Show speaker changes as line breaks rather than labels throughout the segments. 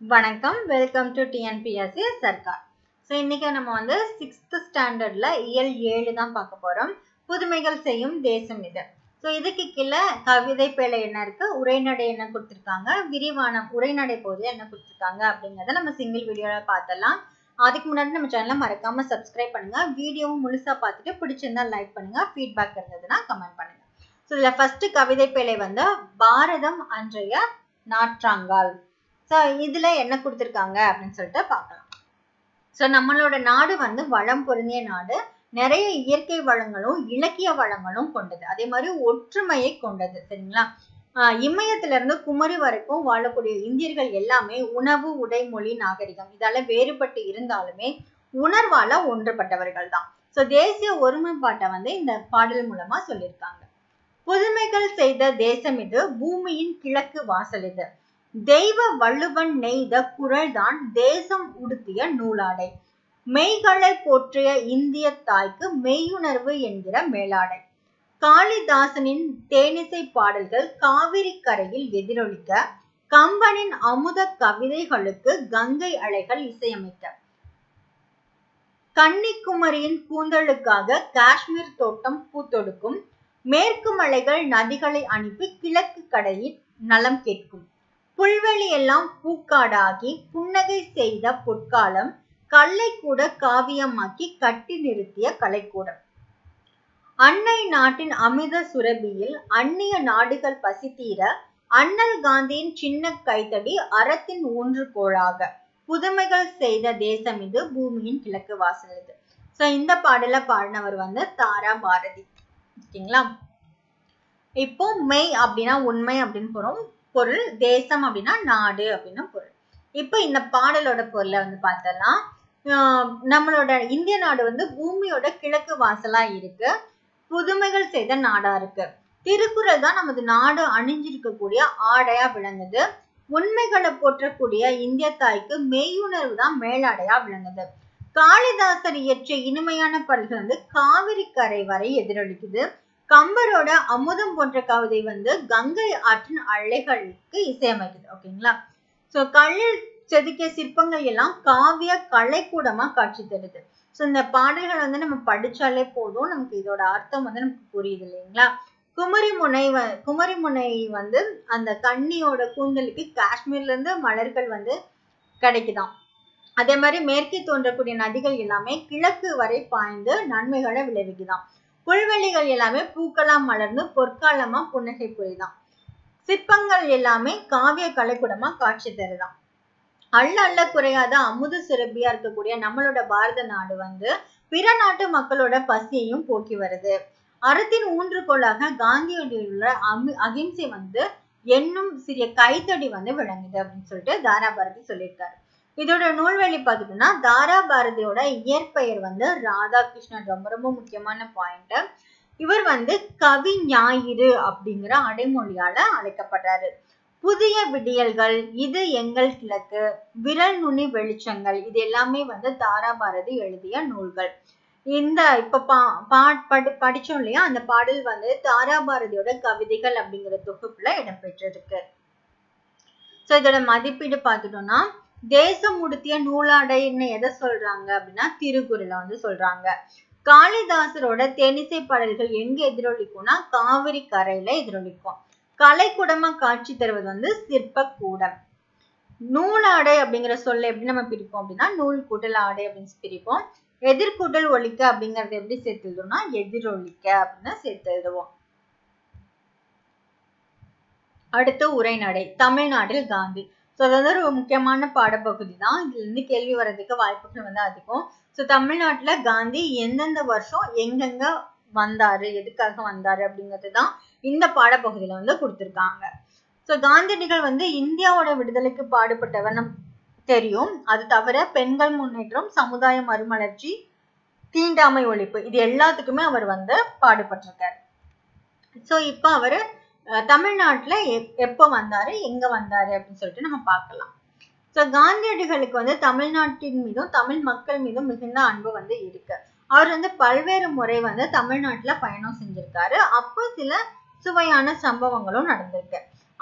வணக்கம் welcome to TNPSC சர்க்கார் so இன்னைக்கு நம்ம வந்து சிக்ஸ்த் ஸ்டாண்டர்ட்ல இயல் ஏழு தான் பார்க்க போறோம் புதுமைகள் செய்யும் தேசம் இது ஸோ இதுக்கு கீழே கவிதை பேழை என்ன இருக்கு உரைநடை என்ன கொடுத்துருக்காங்க விரிவான உரைநடை போது என்ன கொடுத்துருக்காங்க அப்படிங்கிறத நம்ம சிங்கிள் வீடியோல பார்த்தலாம் அதுக்கு முன்னாடி நம்ம சேனலை மறக்காம சப்ஸ்கிரைப் பண்ணுங்க வீடியோவும் முழுசா பார்த்துட்டு பிடிச்சிருந்தா லைக் பண்ணுங்க ஃபீட்பேக் இருந்ததுன்னா கமெண்ட் பண்ணுங்க ஸோ இதுல ஃபர்ஸ்ட் கவிதை பேழை வந்து பாரதம் அன்றைய நாற்றாங்கால் ஸோ இதுல என்ன கொடுத்துருக்காங்க அப்படின்னு சொல்லிட்டு பார்க்கலாம் ஸோ நம்மளோட நாடு வந்து வளம் பொருந்திய நாடு நிறைய இயற்கை வளங்களும் இலக்கிய வளங்களும் கொண்டது அதே மாதிரி ஒற்றுமையை கொண்டது சரிங்களா ஆஹ் இமயத்துல இருந்து குமரி வரைக்கும் வாழக்கூடிய இந்தியர்கள் எல்லாமே உணவு உடை மொழி நாகரிகம் இதால வேறுபட்டு இருந்தாலுமே உணர்வால ஒன்றுபட்டவர்கள் தான் ஸோ தேசிய ஒருமைப்பாட்டை வந்து இந்த பாடல் மூலமா சொல்லியிருக்காங்க புதுமைகள் செய்த தேசம் இது பூமியின் கிழக்கு வாசல் இது தெய்வ வள்ளுவன் நெய்த குரல்தான் தேசம் உடுத்திய நூலாடை மெய்களை போற்றிய இந்திய தாய்க்கு மெய்யுணர்வு என்கிற மேலாடை காளிதாசனின் தேனிசை பாடல்கள் காவிரி கரையில் எதிரொலிக்க கம்பனின் அமுத கவிதைகளுக்கு கங்கை அலைகள் இசையமைக்க கன்னிக்குமரியின் கூந்தலுக்காக காஷ்மீர் தோட்டம் பூத்தொடுக்கும் மேற்கு மலைகள் நதிகளை அனுப்பி கிழக்கு கடையில் நலம் கேட்கும் புல்வெளி எல்லாம் பூக்காடாகி புன்னகை செய்த பொற்காலம் கல்லை கூட காவியமாக்கி கட்டி நிறுத்திய கலைக்கூடம் அன்னை நாட்டின் அமிர்த சுரபியில் அந்நிய நாடுகள் பசி தீர அண்ணல் காந்தியின் சின்ன கைத்தடி அறத்தின் ஊன்றுகோலாக புதுமைகள் செய்த தேசம் இது பூமியின் கிழக்கு வாசல் இது சோ இந்த பாடல பாடினவர் வந்து தாரா பாரதி ஓகேங்களா இப்போ மெய் அப்படின்னா உண்மை அப்படின்னு போறோம் பொருள் தேசம் அப்படின்னா நாடு அப்படின்னு பொருள் இப்போ இந்த பாடலோட பொருளை வந்து பார்த்தோம்னா நம்மளோட இந்திய நாடு வந்து பூமியோட கிழக்கு வாசலா இருக்கு புதுமைகள் செய்த நாடா இருக்கு திருக்குறள் தான் நமது நாடு அணிஞ்சிருக்கக்கூடிய ஆடையா விளங்குது உண்மைகளை போற்றக்கூடிய இந்திய தாய்க்கு மெய்யுணர்வு தான் மேலாடையா விளங்குது காளிதாசர் இயற்றிய இனிமையான பாடல்கள் வந்து காவிரி கரை வரை எதிரொலிக்குது கம்பரோட அமுதம் போன்ற கவிதை வந்து கங்கை ஆற்றின் அலைகளுக்கு இசையமைக்குது ஓகேங்களா சோ கல்லில் செதுக்கிய சிற்பங்கள் எல்லாம் காவிய கலைக்கூடமா காட்சி தருது ஸோ இந்த பாடல்கள் வந்து நம்ம படிச்சாலே போதும் நமக்கு இதோட அர்த்தம் வந்து நமக்கு புரியுது இல்லைங்களா குமரி முனை வ குமரி முனை வந்து அந்த கன்னியோட கூந்தலுக்கு காஷ்மீர்ல இருந்து மலர்கள் வந்து கிடைக்குதாம் அதே மாதிரி மேற்கே தோன்றக்கூடிய நதிகள் எல்லாமே கிழக்கு வரை பாய்ந்து நன்மைகளை விளைவிக்குதாம் புல்வெளிகள் எல்லாமே பூக்களா மலர்ந்து பொற்காலமா புன்னகை புரியுதாம் சிற்பங்கள் எல்லாமே காவிய கலைக்கூடமா காட்சி தருதாம் அள்ள அள்ள குறையாத அமுத சிறப்பியா இருக்கக்கூடிய நம்மளோட பாரத நாடு வந்து பிற நாட்டு மக்களோட பசியையும் போக்கி வருது அறத்தின் ஊன்றுகோலாக காந்தியோட அமி அகிம்சை வந்து என்னும் சிறிய கைத்தடி வந்து விளங்குது அப்படின்னு சொல்லிட்டு தாரா பாரதி சொல்லியிருக்காரு இதோட நூல்வெளி பார்த்துட்டோம்னா தாரா பாரதியோட இயற்பெயர் வந்து ராதாகிருஷ்ணன் ரொம்ப ரொம்ப முக்கியமான பாயிண்ட் இவர் வந்து கவி ஞாயிறு அப்படிங்கிற அடைமொழியால அழைக்கப்படுறாரு புதிய விடியல்கள் இது எங்கள் கிழக்கு விரல் நுனி வெளிச்சங்கள் இது எல்லாமே வந்து தாரா பாரதி எழுதிய நூல்கள் இந்த இப்ப பா பா படி படிச்சோம் இல்லையா அந்த பாடல் வந்து தாரா பாரதியோட கவிதைகள் அப்படிங்கிற தொகுப்புல இடம்பெற்றிருக்கு சோ இதோட மதிப்பீடு பார்த்துட்டோம்னா தேசம் உடுத்திய நூலாடைன்னு எதை சொல்றாங்க அப்படின்னா திருக்குறளை வந்து சொல்றாங்க காளிதாசரோட தேனிசை பாடல்கள் எங்க எதிரொலிக்கும்னா காவிரி கரையில எதிரொலிக்கும் கலைக்கூடமா காட்சி தருவது வந்து சிற்ப கூடம் நூலாடை அப்படிங்கிற சொல்ல எப்படி நம்ம பிரிப்போம் அப்படின்னா நூல் கூட்டல் ஆடை அப்படின்னு பிரிப்போம் எதிர்கூட்டல் ஒழிக்க அப்படிங்கறத எப்படி சேர்த்து எழுதுவோம்னா எதிரொலிக்க அப்படின்னு சேர்த்து எழுதுவோம் அடுத்து உரைநடை தமிழ்நாட்டில் காந்தி ஸோ அது வந்து ஒரு முக்கியமான பாடப்பகுதி தான் இதுல இருந்து கேள்வி வர்றதுக்கு வாய்ப்புகள் வந்து அதிகம் ஸோ தமிழ்நாட்டுல காந்தி எந்தெந்த வருஷம் எங்கெங்க வந்தாரு எதுக்காக வந்தாரு அப்படிங்கிறது தான் இந்த பாடப்பகுதியில வந்து கொடுத்துருக்காங்க ஸோ காந்தியடிகள் வந்து இந்தியாவோட விடுதலைக்கு பாடுபட்டவர் நம் தெரியும் அது தவிர பெண்கள் முன்னேற்றம் சமுதாய மறுமலர்ச்சி தீண்டாமை ஒழிப்பு இது எல்லாத்துக்குமே அவர் வந்து பாடுபட்டிருக்காரு ஸோ இப்போ அவர் தமிழ்நாட்டில் எப்போ வந்தாரு எங்க வந்தாரு அப்படின்னு சொல்லிட்டு நம்ம பார்க்கலாம் ஸோ காந்தியடிகளுக்கு வந்து தமிழ்நாட்டின் மீதும் தமிழ் மக்கள் மீதும் மிகுந்த அன்பு வந்து இருக்கு அவர் வந்து பல்வேறு முறை வந்து தமிழ்நாட்டுல பயணம் செஞ்சிருக்காரு அப்போ சில சுவையான சம்பவங்களும் நடந்திருக்கு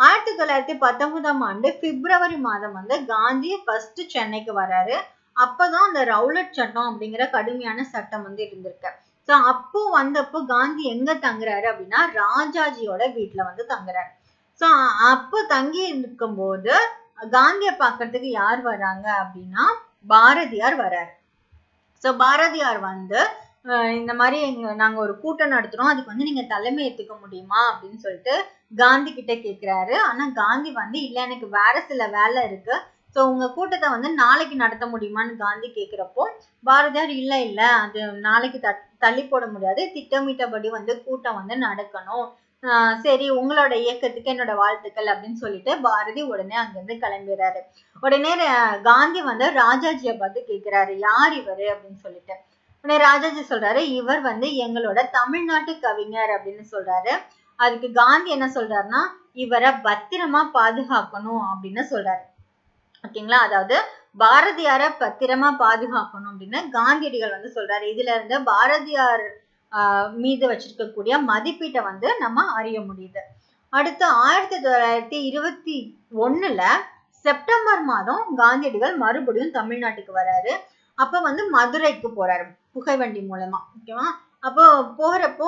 ஆயிரத்தி தொள்ளாயிரத்தி பத்தொன்பதாம் ஆண்டு பிப்ரவரி மாதம் வந்து காந்தி ஃபர்ஸ்ட் சென்னைக்கு வராரு அப்பதான் அந்த ரவுலட் சட்டம் அப்படிங்கிற கடுமையான சட்டம் வந்து இருந்திருக்கு ஸோ அப்போ வந்தப்போ காந்தி எங்க தங்குறாரு அப்படின்னா ராஜாஜியோட வீட்டுல வந்து தங்குறாரு ஸோ அப்போ தங்கி இருக்கும்போது காந்தியை பார்க்கறதுக்கு யார் வராங்க அப்படின்னா பாரதியார் வராரு ஸோ பாரதியார் வந்து இந்த மாதிரி எங்க நாங்க ஒரு கூட்டம் நடத்துறோம் அதுக்கு வந்து நீங்க தலைமை ஏத்துக்க முடியுமா அப்படின்னு சொல்லிட்டு காந்தி கிட்ட கேக்குறாரு ஆனா காந்தி வந்து இல்ல எனக்கு வேற சில வேலை இருக்கு ஸோ உங்க கூட்டத்தை வந்து நாளைக்கு நடத்த முடியுமான்னு காந்தி கேக்குறப்போ பாரதியார் இல்ல இல்ல அது நாளைக்கு தள்ளி போட முடியாது திட்டமிட்டபடி வந்து கூட்டம் வந்து நடக்கணும் ஆஹ் சரி உங்களோட இயக்கத்துக்கு என்னோட வாழ்த்துக்கள் அப்படின்னு சொல்லிட்டு பாரதி உடனே அங்கிருந்து கிளம்பிடுறாரு உடனே காந்தி வந்து ராஜாஜியை பார்த்து கேக்குறாரு யார் இவரு அப்படின்னு சொல்லிட்டு உடனே ராஜாஜி சொல்றாரு இவர் வந்து எங்களோட தமிழ்நாட்டு கவிஞர் அப்படின்னு சொல்றாரு அதுக்கு காந்தி என்ன சொல்றாருன்னா இவரை பத்திரமா பாதுகாக்கணும் அப்படின்னு சொல்றாரு ஓகேங்களா அதாவது பாரதியார பத்திரமா பாதுகாக்கணும் அப்படின்னு காந்தியடிகள் வந்து சொல்றாரு இதுல இருந்து பாரதியார் ஆஹ் மீது வச்சிருக்கக்கூடிய மதிப்பீட்டை வந்து நம்ம அறிய முடியுது அடுத்து ஆயிரத்தி தொள்ளாயிரத்தி இருபத்தி ஒண்ணுல செப்டம்பர் மாதம் காந்தியடிகள் மறுபடியும் தமிழ்நாட்டுக்கு வராரு அப்ப வந்து மதுரைக்கு போறாரு புகைவண்டி மூலமா ஓகேவா அப்போ போறப்போ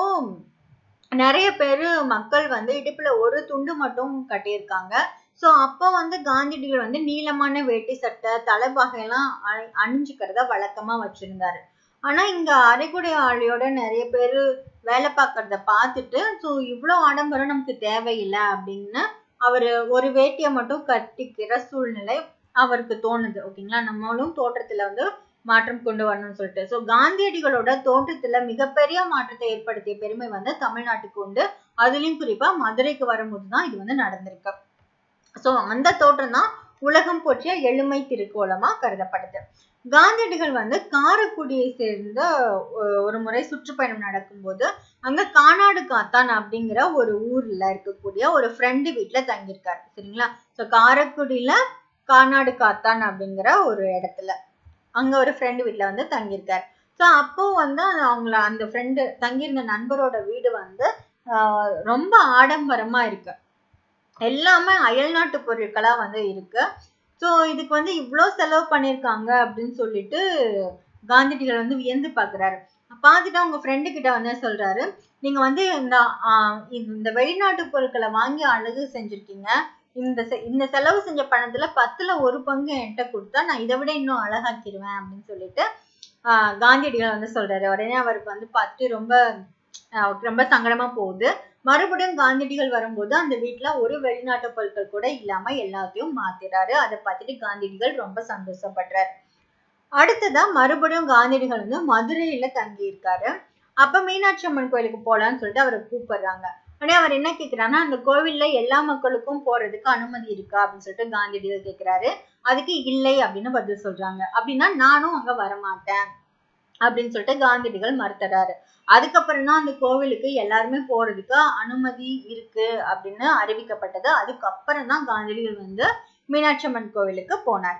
நிறைய பேரு மக்கள் வந்து இடுப்புல ஒரு துண்டு மட்டும் கட்டியிருக்காங்க ஸோ அப்போ வந்து காந்தியடிகள் வந்து நீளமான வேட்டி சட்டை தலைப்பாகையெல்லாம் அணி அணிஞ்சுக்கிறத வழக்கமா வச்சிருந்தாரு ஆனா இங்க அரைக்குடை ஆளியோட நிறைய பேர் வேலை பார்க்கறத பார்த்துட்டு ஸோ இவ்வளோ ஆடம்பரம் நமக்கு தேவையில்லை அப்படின்னு அவரு ஒரு வேட்டியை மட்டும் கட்டிக்கிற சூழ்நிலை அவருக்கு தோணுது ஓகேங்களா நம்மளும் தோற்றத்துல வந்து மாற்றம் கொண்டு வரணும்னு சொல்லிட்டு ஸோ காந்தியடிகளோட தோற்றத்துல மிகப்பெரிய மாற்றத்தை ஏற்படுத்திய பெருமை வந்து தமிழ்நாட்டுக்கு உண்டு அதுலயும் குறிப்பா மதுரைக்கு வரும்போது தான் இது வந்து நடந்திருக்கு ஸோ அந்த தோற்றம் தான் உலகம் போற்றிய எளிமை திருக்கோலமா கருதப்படுது காந்தியடிகள் வந்து காரைக்குடியை சேர்ந்த ஒரு முறை சுற்றுப்பயணம் நடக்கும்போது அங்க கானாடு காத்தான் அப்படிங்கிற ஒரு ஊர்ல இருக்கக்கூடிய ஒரு ஃப்ரெண்டு வீட்டுல தங்கியிருக்காரு சரிங்களா ஸோ காரைக்குடியில கானாடு காத்தான் அப்படிங்கிற ஒரு இடத்துல அங்க ஒரு ஃப்ரெண்டு வீட்டுல வந்து தங்கியிருக்காரு ஸோ அப்போ வந்து அவங்கள அந்த ஃப்ரெண்டு தங்கியிருந்த நண்பரோட வீடு வந்து ரொம்ப ஆடம்பரமா இருக்கு எல்லாமே அயல்நாட்டு பொருட்களா வந்து இருக்கு ஸோ இதுக்கு வந்து இவ்வளோ செலவு பண்ணியிருக்காங்க அப்படின்னு சொல்லிட்டு காந்தியடிகள் வந்து வியந்து பார்க்குறாரு பார்த்துட்டு அவங்க ஃப்ரெண்டு கிட்ட வந்து சொல்றாரு நீங்க வந்து இந்த இந்த வெளிநாட்டு பொருட்களை வாங்கி அழகு செஞ்சிருக்கீங்க இந்த இந்த செலவு செஞ்ச பணத்துல பத்துல ஒரு பங்கு என்கிட்ட கொடுத்தா நான் இதை விட இன்னும் அழகாக்கிடுவேன் அப்படின்னு சொல்லிட்டு ஆஹ் காந்தியடிகள் வந்து சொல்றாரு உடனே அவருக்கு வந்து பார்த்து ரொம்ப ரொம்ப சங்கடமா போகுது மறுபடியும் காந்தியடிகள் வரும்போது அந்த வீட்டுல ஒரு வெளிநாட்டு பொருட்கள் கூட இல்லாம எல்லாத்தையும் மாத்திறாரு அதை பார்த்துட்டு காந்தியடிகள் ரொம்ப சந்தோஷப்படுறாரு அடுத்ததா மறுபடியும் காந்தியடிகள் வந்து மதுரையில தங்கி இருக்காரு அப்ப மீனாட்சி அம்மன் கோயிலுக்கு போலான்னு சொல்லிட்டு அவரை கூப்பிடுறாங்க உடனே அவர் என்ன கேக்குறாருன்னா அந்த கோவில்ல எல்லா மக்களுக்கும் போறதுக்கு அனுமதி இருக்கா அப்படின்னு சொல்லிட்டு காந்தியடிகள் கேக்குறாரு அதுக்கு இல்லை அப்படின்னு பதில் சொல்றாங்க அப்படின்னா நானும் அங்க வரமாட்டேன் அப்படின்னு சொல்லிட்டு காந்தியடிகள் மறுத்துறாரு அதுக்கப்புறம் தான் அந்த கோவிலுக்கு எல்லாருமே போறதுக்கு அனுமதி இருக்கு அப்படின்னு அறிவிக்கப்பட்டது அதுக்கப்புறம் தான் காந்தியடிகள் வந்து மீனாட்சி அம்மன் கோவிலுக்கு போனார்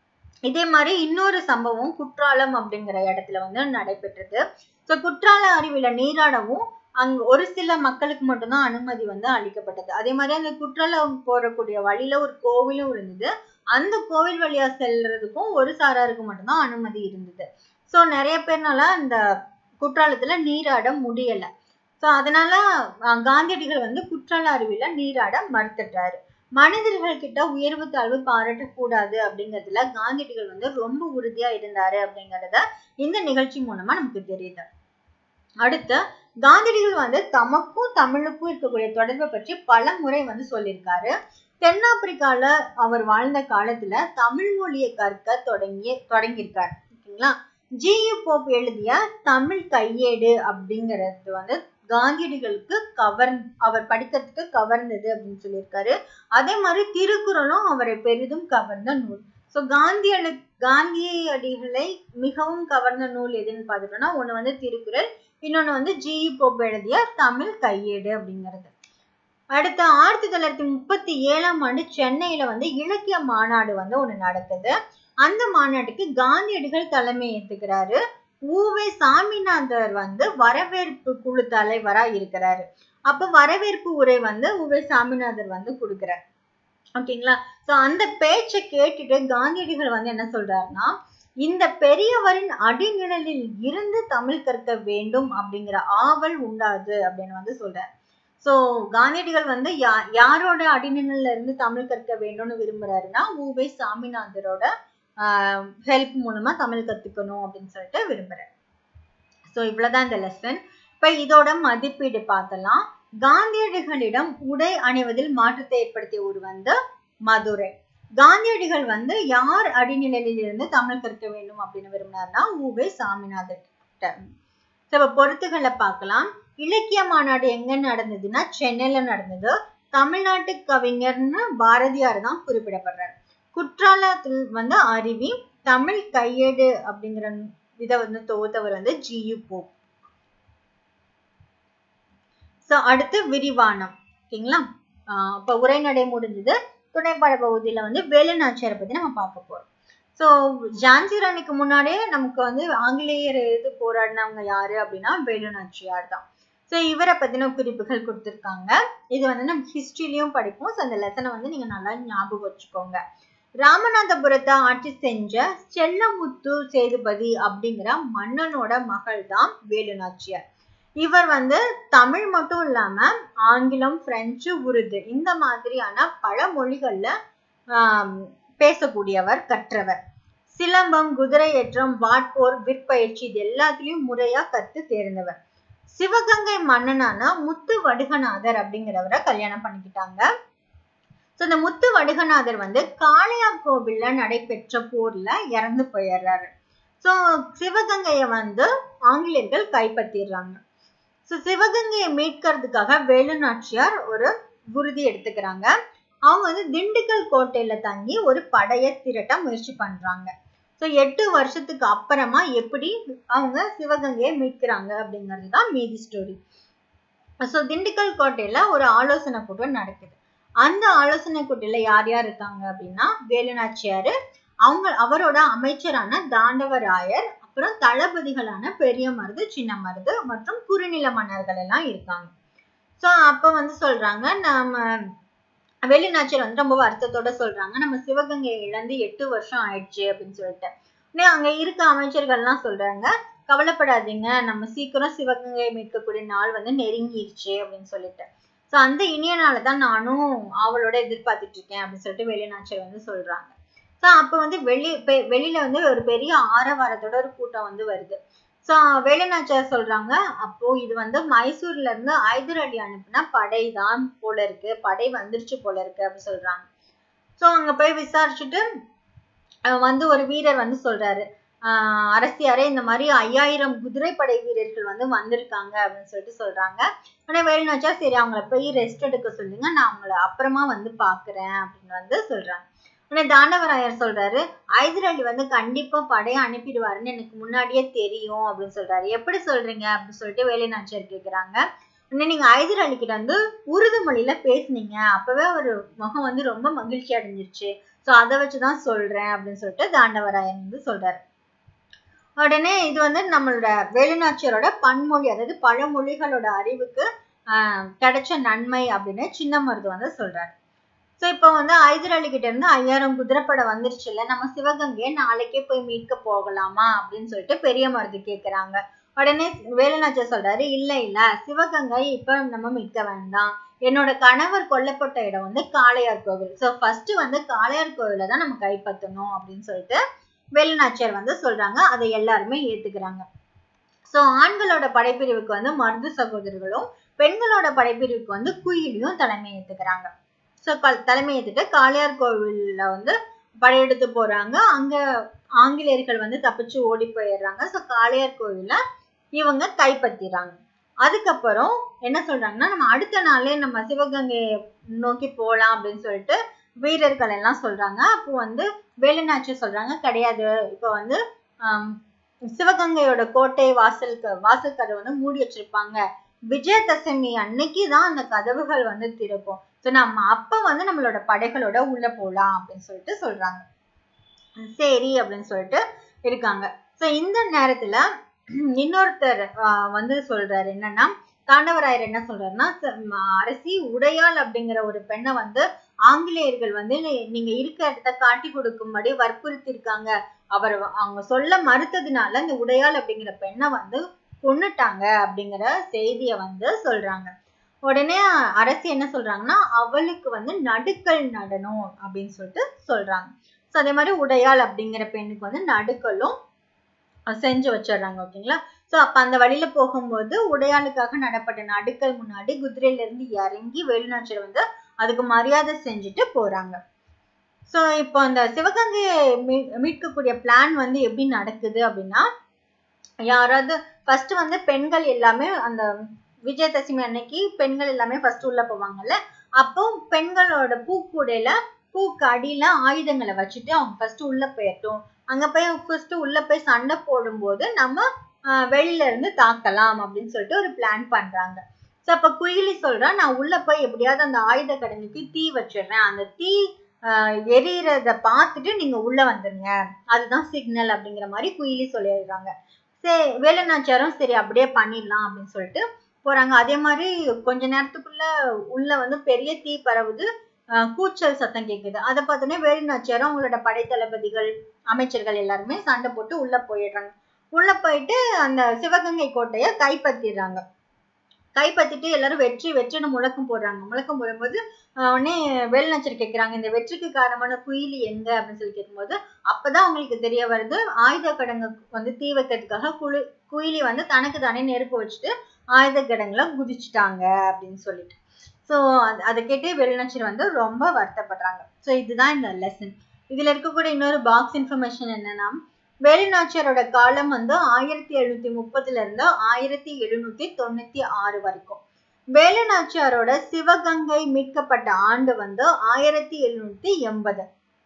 இதே மாதிரி இன்னொரு சம்பவம் குற்றாலம் அப்படிங்கிற இடத்துல வந்து நடைபெற்றது ஸோ குற்றால அருவியில நீராடவும் அங்க ஒரு சில மக்களுக்கு மட்டும்தான் அனுமதி வந்து அளிக்கப்பட்டது அதே மாதிரி அந்த குற்றாலம் போறக்கூடிய வழியில ஒரு கோவிலும் இருந்தது அந்த கோவில் வழியா செல்றதுக்கும் ஒரு சாராருக்கு மட்டும்தான் அனுமதி இருந்தது ஸோ நிறைய பேர்னால அந்த குற்றாலத்துல நீராட முடியல ஸோ அதனால காந்தியடிகள் வந்து குற்றால அருவியில நீராட மறுத்துட்டாரு மனிதர்கள் கிட்ட உயர்வு தாழ்வு பாராட்டக்கூடாது அப்படிங்கிறதுல காந்தியடிகள் வந்து ரொம்ப உறுதியா இருந்தாரு அப்படிங்கறத இந்த நிகழ்ச்சி மூலமா நமக்கு தெரியுது அடுத்து காந்தியடிகள் வந்து தமக்கும் தமிழுக்கும் இருக்கக்கூடிய தொடர்பை பற்றி பல முறை வந்து சொல்லியிருக்காரு தென்னாப்பிரிக்கால அவர் வாழ்ந்த காலத்துல தமிழ் மொழியை கற்க தொடங்கி தொடங்கியிருக்காரு ஓகேங்களா ஜி யு போப் எழுதிய தமிழ் கையேடு அப்படிங்கிறது வந்து காந்தியடிகளுக்கு கவர் அவர் படிக்கிறதுக்கு கவர்ந்தது அப்படின்னு சொல்லியிருக்காரு அதே மாதிரி திருக்குறளும் அவரை பெரிதும் கவர்ந்த நூல் ஸோ காந்தியடு காந்தியடிகளை மிகவும் கவர்ந்த நூல் எதுன்னு பார்த்துட்டோம்னா ஒன்று வந்து திருக்குறள் இன்னொன்று வந்து ஜி போப் எழுதிய தமிழ் கையேடு அப்படிங்கிறது அடுத்து ஆயிரத்தி தொள்ளாயிரத்தி முப்பத்தி ஏழாம் ஆண்டு சென்னையில வந்து இலக்கிய மாநாடு வந்து ஒன்று நடக்குது அந்த மாநாட்டுக்கு காந்தியடிகள் தலைமை ஏத்துக்கிறாரு ஊவே சாமிநாதர் வந்து வரவேற்பு குழு தலைவரா இருக்கிறாரு அப்ப வரவேற்பு உரை வந்து உவே சாமிநாதர் வந்து கொடுக்குறார் ஓகேங்களா சோ அந்த பேச்சை கேட்டுட்டு காந்தியடிகள் வந்து என்ன சொல்றாருன்னா இந்த பெரியவரின் அடிநிழலில் இருந்து தமிழ் கற்க வேண்டும் அப்படிங்கிற ஆவல் உண்டாது அப்படின்னு வந்து சொல்றார் சோ காந்தியடிகள் வந்து யா யாரோட அடிநிழல்ல இருந்து தமிழ் கற்க வேண்டும்னு விரும்புறாருன்னா உவே சாமிநாதரோட ஹெல்ப் மூலமா தமிழ் கத்துக்கணும் அப்படின்னு சொல்லிட்டு விரும்புறாரு சோ இவ்வளவுதான் இந்த லெசன் இப்ப இதோட மதிப்பீடு பார்த்தலாம் காந்தியடிகளிடம் உடை அணிவதில் மாற்றத்தை ஏற்படுத்திய ஊர் வந்து மதுரை காந்தியடிகள் வந்து யார் அடிநிலையில் இருந்து தமிழ் கற்க வேண்டும் அப்படின்னு விரும்பினார்னா உவே சாமிநாதர் இப்ப பொருத்துகளை பார்க்கலாம் இலக்கிய மாநாடு எங்க நடந்ததுன்னா சென்னையில நடந்தது தமிழ்நாட்டு கவிஞர்னு பாரதியார் தான் குறிப்பிடப்படுறாரு குற்றாலத்தில் வந்து அருவி தமிழ் கையேடு அப்படிங்கிற இதை வந்து தொகுத்தவர் வந்து ஜி யு போப் சோ அடுத்து விரிவானம் ஓகேங்களா ஆஹ் இப்ப உரைநடை முடிஞ்சது துணைப்பாட பகுதியில வந்து வேலுநாச்சியாரை பத்தி நம்ம பார்க்க போறோம் சோ ஜான்சி ராணிக்கு முன்னாடியே நமக்கு வந்து ஆங்கிலேயர் எதிர்த்து போராடினவங்க யாரு அப்படின்னா வேலுநாச்சியார் தான் ஸோ இவரை பத்தின குறிப்புகள் கொடுத்துருக்காங்க இது வந்து நம்ம ஹிஸ்டரியிலையும் படிப்போம் ஸோ அந்த லெசனை வந்து நீங்க நல்லா ஞாபகம் வச்சுக்கோங்க ராமநாதபுரத்தை ஆட்சி செஞ்ச செல்லமுத்து சேதுபதி அப்படிங்கிற மன்னனோட மகள் தான் வேலுநாச்சியார் இவர் வந்து தமிழ் மட்டும் இல்லாம ஆங்கிலம் பிரெஞ்சு உருது இந்த மாதிரியான பல மொழிகள்ல ஆஹ் பேசக்கூடியவர் கற்றவர் சிலம்பம் குதிரையேற்றம் வாட்போர் விற்பயிற்சி இது எல்லாத்துலயும் முறையா கத்து தேர்ந்தவர் சிவகங்கை மன்னனான முத்து வடுகநாதர் அப்படிங்கிறவரை கல்யாணம் பண்ணிக்கிட்டாங்க ஸோ இந்த முத்து வடுகநாதர் வந்து காளையார் கோவில்ல நடைபெற்ற போர்ல இறந்து போயிடுறாரு ஸோ சிவகங்கையை வந்து ஆங்கிலேயர்கள் கைப்பற்றிடுறாங்க ஸோ சிவகங்கையை மீட்கிறதுக்காக வேலுநாச்சியார் ஒரு உறுதி எடுத்துக்கிறாங்க அவங்க வந்து திண்டுக்கல் கோட்டையில தங்கி ஒரு படையை திரட்ட முயற்சி பண்றாங்க ஸோ எட்டு வருஷத்துக்கு அப்புறமா எப்படி அவங்க சிவகங்கையை மீட்கிறாங்க அப்படிங்கிறது தான் மீதி ஸ்டோரி ஸோ திண்டுக்கல் கோட்டையில ஒரு ஆலோசனை கூட்டம் நடக்குது அந்த ஆலோசனை கூட்டத்துல யார் யார் இருக்காங்க அப்படின்னா வேலுநாச்சியாரு அவங்க அவரோட அமைச்சரான தாண்டவராயர் அப்புறம் தளபதிகளான பெரிய மருது சின்ன மருது மற்றும் குறுநில மன்னர்கள் எல்லாம் இருக்காங்க ஸோ அப்ப வந்து சொல்றாங்க நம்ம வேலுநாச்சியார் வந்து ரொம்ப வருத்தத்தோட சொல்றாங்க நம்ம சிவகங்கையை இழந்து எட்டு வருஷம் ஆயிடுச்சு அப்படின்னு சொல்லிட்டு உடனே அங்க இருக்க அமைச்சர்கள்லாம் சொல்றாங்க கவலைப்படாதீங்க நம்ம சீக்கிரம் சிவகங்கையை மீட்கக்கூடிய நாள் வந்து நெருங்கிருச்சு அப்படின்னு சொல்லிட்டு ஸோ அந்த இனிய நாளை தான் நானும் அவளோட எதிர்பார்த்துட்டு இருக்கேன் அப்படின்னு சொல்லிட்டு வேலுநாச்சியார் வந்து சொல்றாங்க ஸோ அப்போ வந்து வெளி வெளியில வந்து ஒரு பெரிய ஆரவாரத்தோட ஒரு கூட்டம் வந்து வருது ஸோ வேலுநாச்சியார் சொல்றாங்க அப்போ இது வந்து மைசூர்ல இருந்து ஐதர் அலி அனுப்புன படை தான் போல இருக்கு படை வந்துருச்சு போல இருக்கு அப்படின்னு சொல்றாங்க ஸோ அங்க போய் விசாரிச்சுட்டு வந்து ஒரு வீரர் வந்து சொல்றாரு ஆஹ் அரசியாரே இந்த மாதிரி ஐயாயிரம் குதிரைப்படை வீரர்கள் வந்து வந்திருக்காங்க அப்படின்னு சொல்லிட்டு சொல்றாங்க ஆனா வேலுநாச்சியார் சரி அவங்கள போய் ரெஸ்ட் எடுக்க சொல்லுங்க நான் அவங்கள அப்புறமா வந்து பாக்குறேன் அப்படின்னு வந்து சொல்றாங்க உடனே தாண்டவராயர் சொல்றாரு ஐதர் அலி வந்து கண்டிப்பா படையை அனுப்பிடுவாருன்னு எனக்கு முன்னாடியே தெரியும் அப்படின்னு சொல்றாரு எப்படி சொல்றீங்க அப்படின்னு சொல்லிட்டு வேலுநாச்சியார் கேக்குறாங்க உடனே நீங்க ஐதர் அலி கிட்ட வந்து உருது மொழியில பேசுனீங்க அப்பவே ஒரு முகம் வந்து ரொம்ப மகிழ்ச்சி அடைஞ்சிருச்சு சோ அதை வச்சுதான் சொல்றேன் அப்படின்னு சொல்லிட்டு தாண்டவராயன் வந்து சொல்றாரு உடனே இது வந்து நம்மளோட வேலுநாச்சியரோட பன்மொழி அதாவது பல மொழிகளோட அறிவுக்கு ஆஹ் கிடைச்ச நன்மை அப்படின்னு சின்ன மருது வந்து சொல்றாரு ஸோ இப்போ வந்து ஐதர் அலி கிட்ட இருந்து ஐயாயிரம் குதிரைப்படை வந்துருச்சுல்ல நம்ம சிவகங்கையை நாளைக்கே போய் மீட்க போகலாமா அப்படின்னு சொல்லிட்டு பெரிய மருது கேக்குறாங்க உடனே வேலுநாச்சியார் சொல்றாரு இல்ல இல்ல சிவகங்கை இப்ப நம்ம மீட்க வேண்டாம் என்னோட கணவர் கொல்லப்பட்ட இடம் வந்து காளையார் கோவில் ஸோ ஃபர்ஸ்ட் வந்து காளையார் கோவில தான் நம்ம கைப்பற்றணும் அப்படின்னு சொல்லிட்டு வேலுநாச்சியார் வந்து சொல்றாங்க அதை எல்லாருமே ஏத்துக்கிறாங்க ஸோ ஆண்களோட படைப்பிரிவுக்கு வந்து மருது சகோதரர்களும் பெண்களோட படைப்பிரிவுக்கு வந்து குயிலியும் தலைமை ஏத்துக்கிறாங்க ஸோ தலைமை ஏத்துட்டு காளையார் கோவில்ல வந்து படையெடுத்து போறாங்க அங்க ஆங்கிலேயர்கள் வந்து தப்பிச்சு ஓடி போயிடுறாங்க ஸோ காளையார் கோவில இவங்க கைப்பற்றிடுறாங்க அதுக்கப்புறம் என்ன சொல்றாங்கன்னா நம்ம அடுத்த நாளே நம்ம சிவகங்கையை நோக்கி போலாம் அப்படின்னு சொல்லிட்டு வீரர்கள் எல்லாம் சொல்றாங்க அப்போ வந்து வேலுநாச்சியார் சொல்றாங்க கிடையாது இப்போ வந்து சிவகங்கையோட கோட்டை வாசலுக்கு வாசல் கதவு வந்து மூடி வச்சிருப்பாங்க விஜயதசமி அன்னைக்கு தான் அந்த கதவுகள் வந்து திறக்கும் ஸோ நம்ம அப்ப வந்து நம்மளோட படைகளோட உள்ள போலாம் அப்படின்னு சொல்லிட்டு சொல்றாங்க சரி அப்படின்னு சொல்லிட்டு இருக்காங்க ஸோ இந்த நேரத்துல இன்னொருத்தர் வந்து சொல்றாரு என்னன்னா தாண்டவராயர் என்ன சொல்றாருன்னா அரசி உடையாள் அப்படிங்கிற ஒரு பெண்ணை வந்து ஆங்கிலேயர்கள் வந்து நீங்க இருக்க இடத்த காட்டி கொடுக்கும்படி வற்புறுத்தி இருக்காங்க அவர் அவங்க சொல்ல மறுத்ததுனால இந்த உடையாள் அப்படிங்கிற பெண்ணை வந்து கொன்னுட்டாங்க அப்படிங்கிற செய்திய வந்து சொல்றாங்க உடனே அரசி என்ன சொல்றாங்கன்னா அவளுக்கு வந்து நடுக்கல் நடனம் அப்படின்னு சொல்லிட்டு சொல்றாங்க ஸோ அதே மாதிரி உடையாள் அப்படிங்கிற பெண்ணுக்கு வந்து நடுக்கலும் செஞ்சு வச்சிடுறாங்க ஓகேங்களா ஸோ அப்ப அந்த வழியில போகும்போது உடையாளுக்காக நடப்பட்ட நடுக்கல் முன்னாடி குதிரையில இருந்து இறங்கி வேலுநாச்சியர் வந்து அதுக்கு மரியாதை செஞ்சுட்டு போறாங்க ஸோ இப்போ அந்த சிவகங்கையை மீ மீட்கக்கூடிய பிளான் வந்து எப்படி நடக்குது அப்படின்னா யாராவது ஃபர்ஸ்ட் வந்து பெண்கள் எல்லாமே அந்த விஜயதசமி அன்னைக்கு பெண்கள் எல்லாமே ஃபர்ஸ்ட் உள்ள போவாங்கல்ல அப்போ பெண்களோட பூக்கூடையில பூக்கு அடியில ஆயுதங்களை வச்சுட்டு அவங்க ஃபர்ஸ்ட் உள்ள போயிட்டோம் அங்க போய் ஃபர்ஸ்ட் உள்ள போய் சண்டை போடும்போது நம்ம வெளியில இருந்து தாக்கலாம் அப்படின்னு சொல்லிட்டு ஒரு பிளான் பண்றாங்க ஸோ அப்ப குயிலி சொல்றா நான் உள்ள போய் எப்படியாவது அந்த ஆயுத கடனுக்கு தீ வச்சிடுறேன் அந்த தீ எரியறத பார்த்துட்டு நீங்க உள்ள வந்துருங்க அதுதான் சிக்னல் அப்படிங்கிற மாதிரி குயிலி சொல்லிடுறாங்க சரி வேலுநாச்சாரம் சரி அப்படியே பண்ணிடலாம் அப்படின்னு சொல்லிட்டு போறாங்க அதே மாதிரி கொஞ்ச நேரத்துக்குள்ள உள்ள வந்து பெரிய தீ பரவுது கூச்சல் சத்தம் கேக்குது அதை பார்த்தோன்னே வேலுநாச்சியாரும் அவங்களோட படைத்தளபதிகள் அமைச்சர்கள் எல்லாருமே சண்டை போட்டு உள்ள போயிடுறாங்க உள்ள போயிட்டு அந்த சிவகங்கை கோட்டைய கைப்பற்றிடுறாங்க கைப்பற்றிட்டு எல்லாரும் வெற்றி வெற்றின்னு முழக்கம் போடுறாங்க முழக்கம் போடும்போது உடனே வேலுநாச்சர் கேட்கிறாங்க இந்த வெற்றிக்கு காரணமான குயிலி எங்க அப்படின்னு சொல்லி கேட்கும்போது அப்பதான் அவங்களுக்கு தெரிய வருது ஆயுத கடங்கு வந்து தீ வைக்கிறதுக்காக குழு குயிலி வந்து தனக்கு தானே நெருப்பு வச்சுட்டு ஆயுத கடங்குல குதிச்சுட்டாங்க அப்படின்னு சொல்லிட்டு ஸோ அதை கேட்டு வேலுநாச்சர் வந்து ரொம்ப வருத்தப்படுறாங்க ஸோ இதுதான் இந்த லெசன் இதுல இருக்கக்கூடிய இன்னொரு பாக்ஸ் இன்ஃபர்மேஷன் என்னன்னா வேலுநாச்சியாரோட காலம் வந்து ஆயிரத்தி எழுநூத்தி முப்பதுல இருந்து ஆயிரத்தி எழுநூத்தி தொண்ணூத்தி ஆறு வரைக்கும் வேலுநாச்சியாரோட சிவகங்கை மீட்கப்பட்ட ஆண்டு வந்து ஆயிரத்தி எழுநூத்தி எண்பது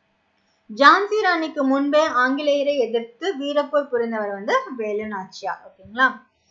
ஜான்சி ராணிக்கு முன்பே ஆங்கிலேயரை எதிர்த்து வீரப்போர் புரிந்தவர் வந்து வேலுநாச்சியார் ஓகேங்களா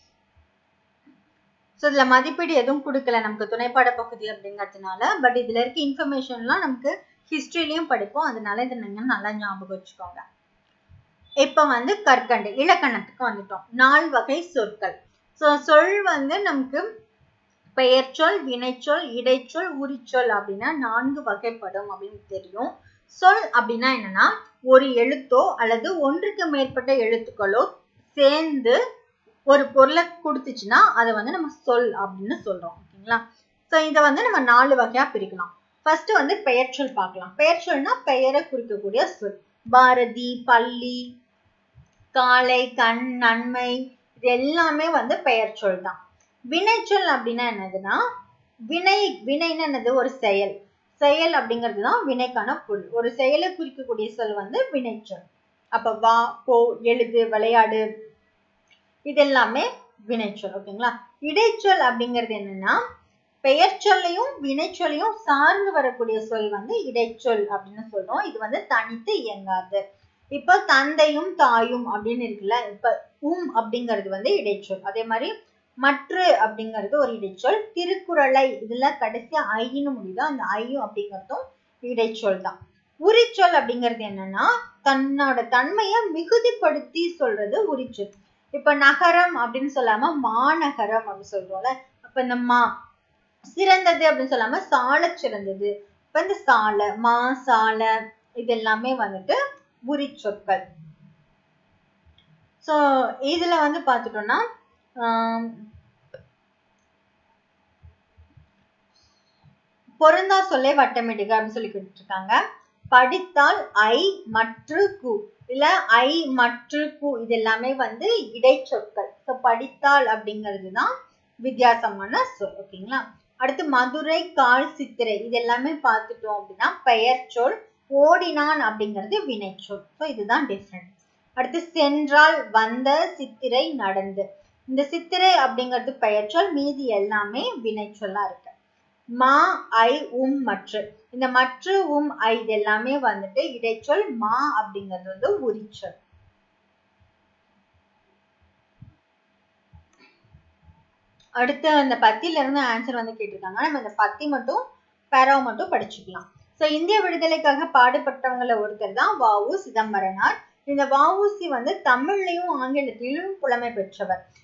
ஸோ இதுல மதிப்பீடு எதுவும் கொடுக்கல நமக்கு துணைப்பாட பகுதி அப்படிங்கிறதுனால பட் இதுல இருக்க இன்ஃபர்மேஷன்லாம் நமக்கு ஹிஸ்டரியிலையும் படிப்போம் அதனால இதை நீங்க நல்லா ஞாபகம் வச்சுக்கோங்க இப்ப வந்து கற்கண்டு இலக்கணத்துக்கு வந்துட்டோம் நால் வகை சொற்கள் ஸோ சொல் வந்து நமக்கு பெயர்ச்சொல் வினைச்சொல் இடைச்சொல் உரிச்சொல் அப்படின்னா நான்கு வகைப்படும் அப்படின்னு தெரியும் சொல் அப்படின்னா என்னன்னா ஒரு எழுத்தோ அல்லது ஒன்றுக்கு மேற்பட்ட எழுத்துக்களோ சேர்ந்து ஒரு பொருளை கொடுத்துச்சுன்னா அதை வந்து நம்ம சொல் அப்படின்னு சொல்றோம் ஓகேங்களா ஸோ இதை வந்து நம்ம நாலு வகையா பிரிக்கலாம் ஃபர்ஸ்ட் வந்து பெயர்ச்சொல் பார்க்கலாம் பெயர்ச்சொல்னா பெயரை குறிக்கக்கூடிய சொல் பாரதி பள்ளி காலை கண் நன்மை இது எல்லாமே வந்து பெயர்ச்சொல் தான் வினைச்சொல் அப்படின்னா என்னதுன்னா வினை வினைன்னு என்னது ஒரு செயல் செயல் அப்படிங்கிறது தான் வினைக்கான பொருள் ஒரு செயலை குறிக்கக்கூடிய சொல் வந்து வினைச்சொல் அப்ப வா போ எழுது விளையாடு இது எல்லாமே வினைச்சொல் ஓகேங்களா இடைச்சொல் அப்படிங்கிறது என்னன்னா பெயர்ச்சொல்லையும் வினைச்சொல்லையும் சார்ந்து வரக்கூடிய சொல் வந்து இடைச்சொல் அப்படின்னு சொல்றோம் இது வந்து தனித்து இயங்காது இப்ப தந்தையும் தாயும் அப்படின்னு இருக்குல்ல இப்ப உம் அப்படிங்கிறது வந்து இடைச்சொல் அதே மாதிரி மற்ற அப்படிங்கிறது ஒரு இடைச்சொல் திருக்குறளை இதுல கடைசியா ஐன்னு முடியுதோ அந்த ஐயும் அப்படிங்கிறதும் இடைச்சொல் தான் உரிச்சொல் அப்படிங்கிறது என்னன்னா தன்னோட தன்மையை மிகுதிப்படுத்தி சொல்றது உரிச்சொல் இப்ப நகரம் அப்படின்னு சொல்லாம மாநகரம் அப்படின்னு சொல்றோம்ல அப்ப இந்த மா சிறந்தது அப்படின்னு சொல்லாம சால சிறந்தது இப்ப இந்த சால மா சால இது எல்லாமே வந்துட்டு உரி சொற்கள் சோ இதுல வந்து பாத்துட்டோம்னா பொருந்தா சொல்லை வட்டமிடுக அப்படின்னு சொல்லி கொடுத்துருக்காங்க படித்தால் ஐ மற்று கு இல்ல ஐ மற்று கு இது எல்லாமே வந்து இடைச்சொற்கள் ஸோ படித்தால் அப்படிங்கிறது தான் வித்தியாசமான சொல் ஓகேங்களா அடுத்து மதுரை கால் சித்திரை இது எல்லாமே பார்த்துட்டோம் அப்படின்னா பெயர் சொல் ஓடினான் அப்படிங்கிறது வினைச்சொல் ஸோ இதுதான் டிஃப்ரெண்ட் அடுத்து சென்றால் வந்த சித்திரை நடந்து இந்த சித்திரை அப்படிங்கிறது பெயர்ச்சொல் மீதி எல்லாமே வினைச்சொல்லா இருக்கு மா ஐ உம் மற்று இந்த மற்ற உம் ஐ இது எல்லாமே வந்துட்டு இடைச்சொல் மா அப்படிங்கிறது வந்து உரிச்சொல் அடுத்து அந்த பத்தில இருந்து ஆன்சர் வந்து கேட்டிருக்காங்க நம்ம இந்த பத்தி மட்டும் பேராவை மட்டும் படிச்சுக்கலாம் ஸோ இந்திய விடுதலைக்காக பாடுபட்டவங்கள ஒருத்தர் தான் வாவு சிதம்பரனார் இந்த வஉசி வந்து தமிழ்லையும் ஆங்கிலத்திலும் புலமை பெற்றவர்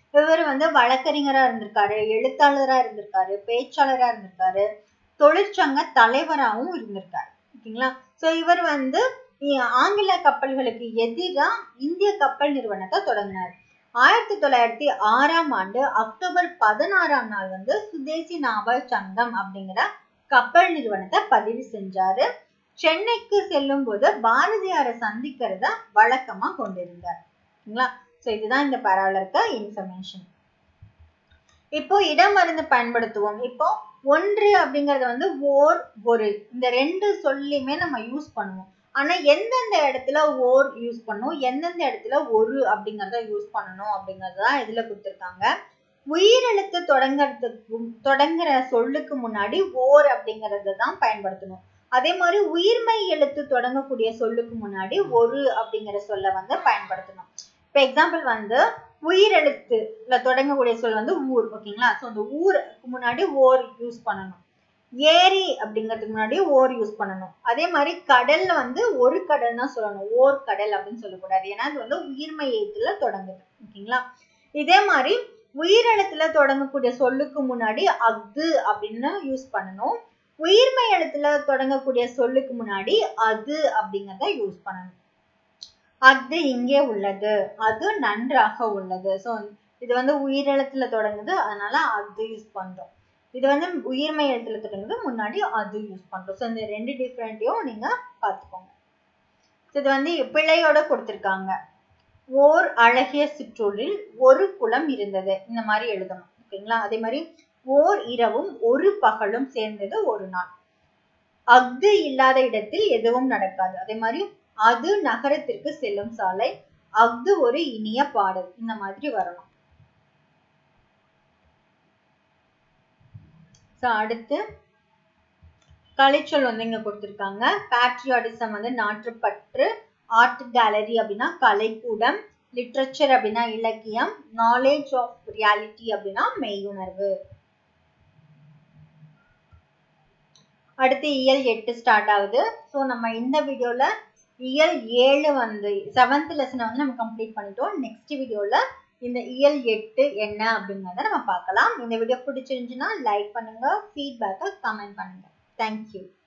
இவர் வந்து வழக்கறிஞரா இருந்திருக்காரு எழுத்தாளரா இருந்திருக்காரு பேச்சாளரா இருந்திருக்காரு தொழிற்சங்க தலைவராகவும் இருந்திருக்காரு ஓகேங்களா சோ இவர் வந்து ஆங்கில கப்பல்களுக்கு எதிரா இந்திய கப்பல் நிறுவனத்தை தொடங்கினார் ஆயிரத்தி தொள்ளாயிரத்தி ஆறாம் ஆண்டு அக்டோபர் பதினாறாம் நாள் வந்து சுதேசி நாவல் சங்கம் அப்படிங்கிற கப்பல் நிறுவனத்தை பதிவு செஞ்சாரு சென்னைக்கு செல்லும் போது பாரதியாரை சந்திக்கிறத வழக்கமா கொண்டிருந்தார் ஓகேங்களா சோ இதுதான் இந்த பரவல இருக்க இன்ஃபர்மேஷன் இப்போ இடம் மருந்து பயன்படுத்துவோம் இப்போ ஒன்று அப்படிங்கறது வந்து ஓர் ஒரு இந்த ரெண்டு சொல்லியுமே நம்ம யூஸ் பண்ணுவோம் ஆனா எந்தெந்த இடத்துல ஓர் யூஸ் பண்ணும் எந்தெந்த இடத்துல ஒரு அப்படிங்கறத யூஸ் பண்ணணும் அப்படிங்கறதுதான் இதுல கொடுத்திருக்காங்க உயிரெழுத்து தொடங்கறதுக்கு தொடங்குற சொல்லுக்கு முன்னாடி ஓர் அப்படிங்கறத தான் பயன்படுத்தணும் அதே மாதிரி உயிர்மை எழுத்து தொடங்கக்கூடிய சொல்லுக்கு முன்னாடி ஒரு அப்படிங்கிற சொல்ல வந்து பயன்படுத்தணும் இப்ப எக்ஸாம்பிள் வந்து உயிரெழுத்துல தொடங்கக்கூடிய சொல் வந்து ஊர் ஓகேங்களா ஸோ அந்த ஊருக்கு முன்னாடி ஓர் யூஸ் பண்ணணும் ஏரி அப்படிங்கிறதுக்கு முன்னாடி ஓர் யூஸ் பண்ணணும் அதே மாதிரி கடல்ல வந்து ஒரு கடல் தான் சொல்லணும் ஓர் கடல் அப்படின்னு சொல்லக்கூடாது ஏன்னா அது வந்து உயிர்மை எழுத்துல தொடங்குது ஓகேங்களா இதே மாதிரி உயிரெழுத்துல தொடங்கக்கூடிய சொல்லுக்கு முன்னாடி அஃது அப்படின்னு யூஸ் பண்ணணும் உயிர்மை எழுத்துல தொடங்கக்கூடிய சொல்லுக்கு முன்னாடி அது அப்படிங்கிறத யூஸ் பண்ணணும் அது இங்கே உள்ளது அது நன்றாக உள்ளது ஸோ இது வந்து உயிரெழுத்துல தொடங்குது அதனால அது யூஸ் பண்றோம் இது வந்து உயிர்மை எழுத்துல தொடங்குது முன்னாடி அது யூஸ் பண்றோம் ஸோ இந்த ரெண்டு டிஃப்ரெண்ட்டையும் நீங்க பார்த்துக்கோங்க இது வந்து பிழையோட கொடுத்துருக்காங்க ஓர் அழகிய சிற்றூரில் ஒரு குளம் இருந்தது இந்த மாதிரி எழுதணும் ஓகேங்களா அதே மாதிரி ஓர் இரவும் ஒரு பகலும் சேர்ந்தது ஒரு நாள் அஃது இல்லாத இடத்தில் எதுவும் நடக்காது அதே மாதிரி அது நகரத்திற்கு செல்லும் சாலை அஃது ஒரு இனிய பாடல் இந்த மாதிரி வரணும் அடுத்து கலைச்சொல் வந்து இங்க கொடுத்திருக்காங்க பேட்ரியாட்டிசம் வந்து நாட்டுப்பற்று ஆர்ட் கேலரி அப்படின்னா கலைக்கூடம் லிட்ரேச்சர் அப்படின்னா இலக்கியம் நாலேஜ் ஆஃப் ரியாலிட்டி அப்படின்னா மெய்யுணர்வு அடுத்து இயல் எட்டு ஸ்டார்ட் ஆகுது ஸோ நம்ம இந்த வீடியோல இயல் ஏழு வந்து செவன்த் லெசனை வந்து நம்ம கம்ப்ளீட் பண்ணிட்டோம் நெக்ஸ்ட் வீடியோல இந்த இயல் எட்டு என்ன அப்படிங்கிறத நம்ம பார்க்கலாம் இந்த வீடியோ பிடிச்சிருந்துச்சுன்னா லைக் பண்ணுங்க ஃபீட்பேக்கை கமெண்ட் பண்ணுங்க தேங்க்யூ